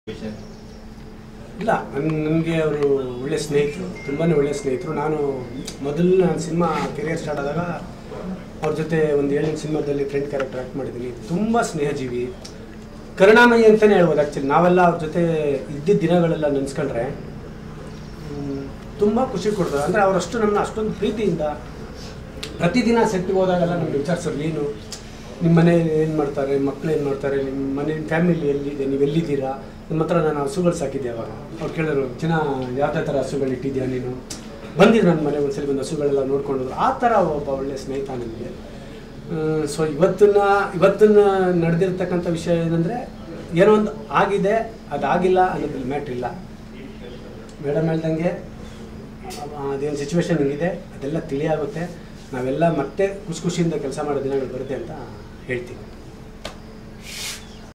ಇಲ್ಲ ನನ್ನ ನನಗೆ ಅವರು ಒಳ್ಳೆ ಸ್ನೇಹಿತರು ತುಂಬಾ ಒಳ್ಳೆ ಸ್ನೇಹಿತರು ನಾನು ಮೊದಲು ನಾನು ಸಿನಿಮಾ ಕೆರಿಯರ್ ಸ್ಟಾರ್ಟ್ ಆದಾಗ ಅವ್ರ ಜೊತೆ ಒಂದು ಏಳೆಂಟು ಸಿನಿಮಾದಲ್ಲಿ ಫ್ರೆಂಡ್ ಕ್ಯಾರೆಕ್ಟರ್ ಆ್ಯಕ್ಟ್ ಮಾಡಿದ್ದೀನಿ ತುಂಬ ಸ್ನೇಹಜೀವಿ ಕರುಣಾಮಯಿ ಅಂತಲೇ ಹೇಳ್ಬೋದು ಆ್ಯಕ್ಚುಲಿ ನಾವೆಲ್ಲ ಅವ್ರ ಜೊತೆ ಇದ್ದಿದ್ದ ದಿನಗಳೆಲ್ಲ ನೆನೆಸ್ಕೊಂಡ್ರೆ ತುಂಬ ಖುಷಿ ಕೊಡ್ತಾರೆ ಅಂದರೆ ಅವರಷ್ಟು ನಮ್ಮನ್ನ ಅಷ್ಟೊಂದು ಪ್ರೀತಿಯಿಂದ ಪ್ರತಿದಿನ ಸೆಟ್ಗೆ ಹೋದಾಗೆಲ್ಲ ನಮ್ಗೆ ವಿಚಾರಿಸೋರು ಏನು ನಿಮ್ಮ ಮನೆ ಏನು ಮಾಡ್ತಾರೆ ಮಕ್ಳು ಏನು ಮಾಡ್ತಾರೆ ನಿಮ್ಮ ಮನೆ ಫ್ಯಾಮಿಲಿ ಎಲ್ಲಿದೆ ನೀವು ಎಲ್ಲಿದ್ದೀರಾ ನಿಮ್ಮ ಹತ್ರ ನಾನು ಹಸುಗಳು ಸಾಕಿದ್ದೆ ಅವಾಗ ಅವ್ರು ಕೇಳಿದ್ರು ಚಿನ್ನ ಯಾವ ಥರ ಹಸುಗಳು ಇಟ್ಟಿದ್ಯಾ ನೀನು ಬಂದಿದ್ರು ನನ್ನ ಮನೆ ಒಂದ್ಸಲಿ ಬಂದು ಹಸುಗಳೆಲ್ಲ ನೋಡ್ಕೊಂಡು ಹೋದ್ರು. ಆ ಥರ ಒಬ್ಬ ಒಳ್ಳೆ ಸ್ನೇಹಿತ ನನಗೆ ಸೊ ಇವತ್ತನ್ನ ಇವತ್ತನ್ನ ನಡೆದಿರ್ತಕ್ಕಂಥ ವಿಷಯ ಏನಂದರೆ ಏನೋ ಒಂದು ಆಗಿದೆ ಅದಾಗಿಲ್ಲ ಅನ್ನೋದ್ರಲ್ಲಿ ಮ್ಯಾಟ್ರ್ ಇಲ್ಲ ಮೇಡಮ್ ಹೇಳ್ದಂಗೆ ಅದೇನು ಸಿಚುವೇಶನ್ ಹಿಂಗಿದೆ ಅದೆಲ್ಲ ತಿಳಿಯಾಗುತ್ತೆ ನಾವೆಲ್ಲ ಮತ್ತೆ ಖುಷಿ ಖುಷಿಯಿಂದ ಕೆಲಸ ಮಾಡೋ ದಿನಗಳು ಬರುತ್ತೆ ಅಂತ ಹೇಳ್ತೀನಿ